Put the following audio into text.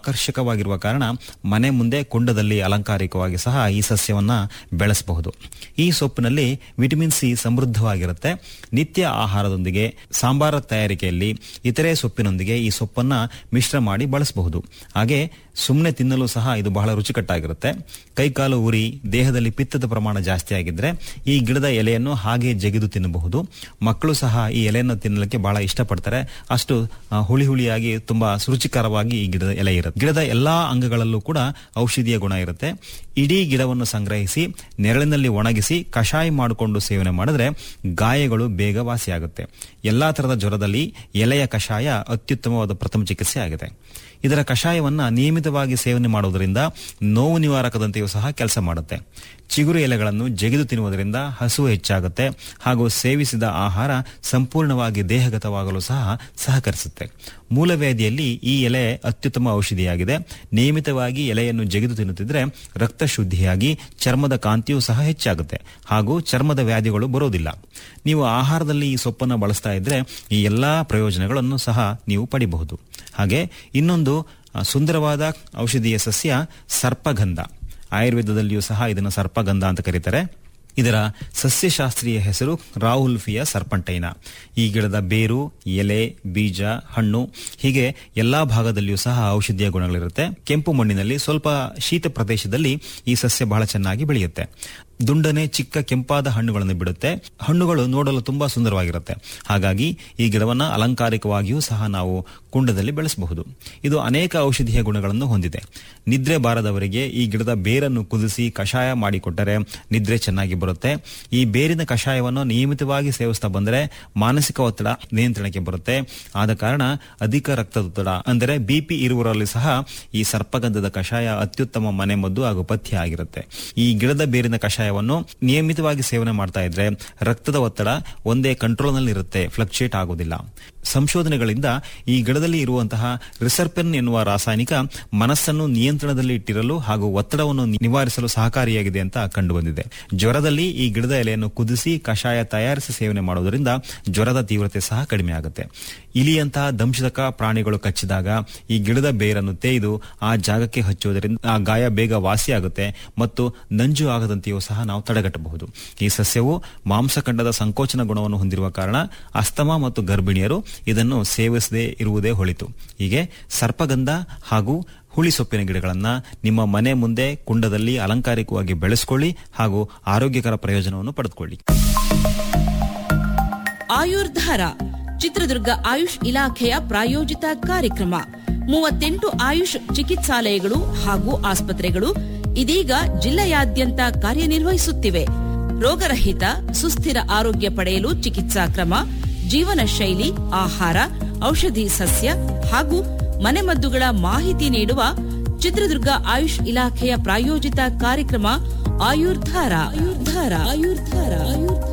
ಆಕರ್ಷಕವಾಗಿರುವ ಕಾರಣ ಮನೆ ಮುಂದೆ ಕುಂಡದಲ್ಲಿ ಅಲಂಕಾರಿಕವಾಗಿ ಸಹ ಈ ಸಸ್ಯವನ್ನ ಬೆಳೆಸಬಹುದು ಈ ಸೊಪ್ಪಿನಲ್ಲಿ ವಿಟಮಿನ್ ಸಿ ಸಮೃದ್ಧವಾಗಿರುತ್ತೆ ನಿತ್ಯ ಆಹಾರದೊಂದಿಗೆ ಸಾಂಬಾರ ತಯಾರಿಕೆಯಲ್ಲಿ ಇತರೆ ಸೊಪ್ಪಿನೊಂದಿಗೆ ಈ ಸೊಪ್ಪನ್ನ ಮಿಶ್ರ ಮಾಡಿ ಬಳಸಬಹುದು ಹಾಗೆ ಸುಮ್ಮನೆ ತಿನ್ನಲು ಸಹ ಇದು ಬಹಳ ರುಚಿಕಟ್ಟಾಗಿರುತ್ತೆ ಕೈಕಾಲು ಉರಿ ದೇಹದಲ್ಲಿ ಪಿತ್ತದ ಪ್ರಮಾಣ ಜಾಸ್ತಿ ಆಗಿದ್ರೆ ಈ ಗಿಡದ ಎಲೆಯನ್ನು ಹಾಗೆ ಜಗಿದು ತಿನ್ನಬಹುದು ಮಕ್ಕಳು ಸಹ ಈ ಎಲೆಯನ್ನು ತಿನ್ನಲಿಕ್ಕೆ ಬಹಳ ಇಷ್ಟಪಡ್ತಾರೆ ಅಷ್ಟು ಆ, ಹುಳಿ ಹುಳಿಯಾಗಿ ತುಂಬಾ ರುಚಿಕರವಾಗಿ ಈ ಗಿಡದ ಎಲೆ ಇರುತ್ತೆ ಗಿಡದ ಎಲ್ಲಾ ಅಂಗಗಳಲ್ಲೂ ಕೂಡ ಔಷಧೀಯ ಗುಣ ಇರುತ್ತೆ ಇಡೀ ಗಿಡವನ್ನು ಸಂಗ್ರಹಿಸಿ ನೆರಳಿನಲ್ಲಿ ಒಣಗಿಸಿ ಕಷಾಯ ಮಾಡಿಕೊಂಡು ಸೇವನೆ ಮಾಡಿದ್ರೆ ಗಾಯಗಳು ಬೇಗ ವಾಸಿಯಾಗುತ್ತೆ ಎಲ್ಲಾ ತರದ ಜ್ವರದಲ್ಲಿ ಎಲೆಯ ಕಷಾಯ ಅತ್ಯುತ್ತಮವಾದ ಪ್ರಥಮ ಚಿಕಿತ್ಸೆ ಆಗಿದೆ ಇದರ ಕಷಾಯವನ್ನ ನಿಯಮಿತವಾಗಿ ಸೇವನೆ ಮಾಡುವುದರಿಂದ ನೋವು ನಿವಾರಕದಂತೆಯೂ ಸಹ ಕೆಲಸ ಮಾಡುತ್ತೆ ಚಿಗುರು ಎಲೆಗಳನ್ನು ಜಗಿದು ತಿನ್ನುವುದರಿಂದ ಹಸುವು ಹೆಚ್ಚಾಗುತ್ತೆ ಹಾಗೂ ಸೇವಿಸಿದ ಆಹಾರ ಸಂಪೂರ್ಣವಾಗಿ ದೇಹಗತವಾಗಲು ಸಹ ಸಹಕರಿಸುತ್ತೆ ಮೂಲವ್ಯಾಧಿಯಲ್ಲಿ ಈ ಎಲೆ ಅತ್ಯುತ್ತಮ ಔಷಧಿಯಾಗಿದೆ ನಿಯಮಿತವಾಗಿ ಎಲೆಯನ್ನು ಜಗಿದು ತಿನ್ನುತ್ತಿದ್ರೆ ರಕ್ತ ಶುದ್ಧಿಯಾಗಿ ಚರ್ಮದ ಕಾಂತಿಯೂ ಸಹ ಹೆಚ್ಚಾಗುತ್ತೆ ಹಾಗೂ ಚರ್ಮದ ವ್ಯಾಧಿಗಳು ಬರೋದಿಲ್ಲ ನೀವು ಆಹಾರದಲ್ಲಿ ಈ ಸೊಪ್ಪನ್ನು ಬಳಸ್ತಾ ಇದ್ರೆ ಈ ಎಲ್ಲಾ ಪ್ರಯೋಜನಗಳನ್ನು ಸಹ ನೀವು ಪಡಿಬಹುದು ಹಾಗೆ ಇನ್ನೊಂದು ಆ, ಸುಂದರವಾದ ಔಷಧೀಯ ಸಸ್ಯ ಸರ್ಪಗಂಧ ಆಯುರ್ವೇದದಲ್ಲಿಯೂ ಸಹ ಇದನ್ನು ಸರ್ಪಗಂಧ ಅಂತ ಕರೀತಾರೆ ಇದರ ಸಸ್ಯಶಾಸ್ತ್ರೀಯ ಹೆಸರು ರಾಹುಲ್ಫಿಯ ಸರ್ಪಂಟೈನ ಈ ಗಿಡದ ಬೇರು ಎಲೆ ಬೀಜ ಹಣ್ಣು ಹೀಗೆ ಎಲ್ಲಾ ಭಾಗದಲ್ಲಿಯೂ ಸಹ ಔಷಧೀಯ ಗುಣಗಳಿರುತ್ತೆ ಕೆಂಪು ಮಣ್ಣಿನಲ್ಲಿ ಸ್ವಲ್ಪ ಶೀತ ಪ್ರದೇಶದಲ್ಲಿ ಈ ಸಸ್ಯ ಬಹಳ ಚೆನ್ನಾಗಿ ಬೆಳೆಯುತ್ತೆ ದುಂಡನೆ ಚಿಕ್ಕ ಕೆಂಪಾದ ಹಣ್ಣುಗಳನ್ನು ಬಿಡುತ್ತೆ ಹಣ್ಣುಗಳು ನೋಡಲು ತುಂಬಾ ಸುಂದರವಾಗಿರುತ್ತೆ ಹಾಗಾಗಿ ಈ ಗಿಡವನ್ನ ಅಲಂಕಾರಿಕವಾಗಿಯೂ ಸಹ ನಾವು ಕುಂಡದಲ್ಲಿ ಬೆಳೆಸಬಹುದು ಇದು ಅನೇಕ ಔಷಧೀಯ ಗುಣಗಳನ್ನು ಹೊಂದಿದೆ ನಿದ್ರೆ ಬಾರದವರಿಗೆ ಈ ಗಿಡದ ಬೇರನ್ನು ಕುದಿಸಿ ಕಷಾಯ ಮಾಡಿಕೊಟ್ಟರೆ ನಿದ್ರೆ ಚೆನ್ನಾಗಿ ಬರುತ್ತೆ ಈ ಬೇರಿನ ಕಷಾಯವನ್ನು ನಿಯಮಿತವಾಗಿ ಸೇವಿಸ್ತಾ ಬಂದರೆ ಮಾನಸಿಕ ಒತ್ತಡ ನಿಯಂತ್ರಣಕ್ಕೆ ಬರುತ್ತೆ ಆದ ಕಾರಣ ಅಧಿಕ ರಕ್ತದೊತ್ತಡ ಅಂದರೆ ಬಿಪಿ ಇರುವವರಲ್ಲಿ ಸಹ ಈ ಸರ್ಪಗಂಧದ ಕಷಾಯ ಅತ್ಯುತ್ತಮ ಮನೆಮದ್ದು ಹಾಗೂ ಪಥ್ಯ ಆಗಿರುತ್ತೆ ಈ ಗಿಡದ ಬೇರಿನ ಕಷಾಯವನ್ನು ನಿಯಮಿತವಾಗಿ ಸೇವನೆ ಮಾಡ್ತಾ ಇದ್ರೆ ರಕ್ತದ ಒತ್ತಡ ಒಂದೇ ಕಂಟ್ರೋಲ್ನಲ್ಲಿ ಇರುತ್ತೆ ಫ್ಲಕ್ಚುಯೇಟ್ ಆಗೋದಿಲ್ಲ ಸಂಶೋಧನೆಗಳಿಂದ ಈ ಗಿಡದಲ್ಲಿ ಇರುವಂತಹ ರಿಸರ್ಪೆನ್ ಎನ್ನುವ ರಾಸಾಯನಿಕ ಮನಸ್ಸನ್ನು ನಿಯಂತ್ರಣದಲ್ಲಿ ಇಟ್ಟಿರಲು ಹಾಗೂ ಒತ್ತಡವನ್ನು ನಿವಾರಿಸಲು ಸಹಕಾರಿಯಾಗಿದೆ ಅಂತ ಕಂಡುಬಂದಿದೆ ಜ್ವರದಲ್ಲಿ ಈ ಗಿಡದ ಎಲೆಯನ್ನು ಕುದಿಸಿ ಕಷಾಯ ತಯಾರಿಸಿ ಸೇವನೆ ಮಾಡುವುದರಿಂದ ಜ್ವರದ ತೀವ್ರತೆ ಸಹ ಕಡಿಮೆ ಆಗುತ್ತೆ ಇಲಿಯಂತಹ ದಂಶಕ ಪ್ರಾಣಿಗಳು ಕಚ್ಚಿದಾಗ ಈ ಗಿಡದ ಬೇರನ್ನು ತೇಯ್ದು ಆ ಜಾಗಕ್ಕೆ ಹಚ್ಚುವುದರಿಂದ ಆ ಗಾಯ ಬೇಗ ವಾಸಿಯಾಗುತ್ತೆ ಮತ್ತು ನಂಜು ಆಗದಂತೆಯೂ ಸಹ ನಾವು ತಡೆಗಟ್ಟಬಹುದು ಈ ಸಸ್ಯವು ಮಾಂಸಖಂಡದ ಸಂಕೋಚನ ಗುಣವನ್ನು ಹೊಂದಿರುವ ಕಾರಣ ಅಸ್ತಮಾ ಮತ್ತು ಗರ್ಭಿಣಿಯರು ಇದನ್ನು ಸೇವಿಸದೇ ಇರುವುದೇ ಹೊಳಿತು ಹೀಗೆ ಸರ್ಪಗಂಧ ಹಾಗೂ ಹುಳಿ ಸೊಪ್ಪಿನ ಗಿಡಗಳನ್ನ ನಿಮ್ಮ ಮನೆ ಮುಂದೆ ಕುಂಡದಲ್ಲಿ ಅಲಂಕಾರಿಕವಾಗಿ ಬೆಳೆಸ್ಕೊಳ್ಳಿ ಹಾಗೂ ಆರೋಗ್ಯಕರ ಪ್ರಯೋಜನವನ್ನು ಪಡೆದುಕೊಳ್ಳಿ ಆಯುರ್ಧಾರ ಚಿತ್ರದುರ್ಗ ಆಯುಷ್ ಇಲಾಖೆಯ ಪ್ರಾಯೋಜಿತ ಕಾರ್ಯಕ್ರಮ ಮೂವತ್ತೆಂಟು ಆಯುಷ್ ಚಿಕಿತ್ಸಾಲಯಗಳು ಹಾಗೂ ಆಸ್ಪತ್ರೆಗಳು ಇದೀಗ ಜಿಲ್ಲೆಯಾದ್ಯಂತ ಕಾರ್ಯನಿರ್ವಹಿಸುತ್ತಿವೆ ರೋಗರಹಿತ ಸುಸ್ಥಿರ ಆರೋಗ್ಯ ಪಡೆಯಲು ಚಿಕಿತ್ಸಾ ಕ್ರಮ ಜೀವನ ಶೈಲಿ ಆಹಾರ ಔಷಧಿ ಸಸ್ಯ ಹಾಗೂ ಮನೆಮದ್ದುಗಳ ಮಾಹಿತಿ ನೀಡುವ ಚಿತ್ರದುರ್ಗ ಆಯುಷ್ ಇಲಾಖೆಯ ಪ್ರಾಯೋಜಿತ ಕಾರ್ಯಕ್ರಮ ಆಯುರ್ಧಾರ ಆಯುರ್ಧಾರ ಆಯುರ್ಧಾರ ಆಯುರ್ಧಾರ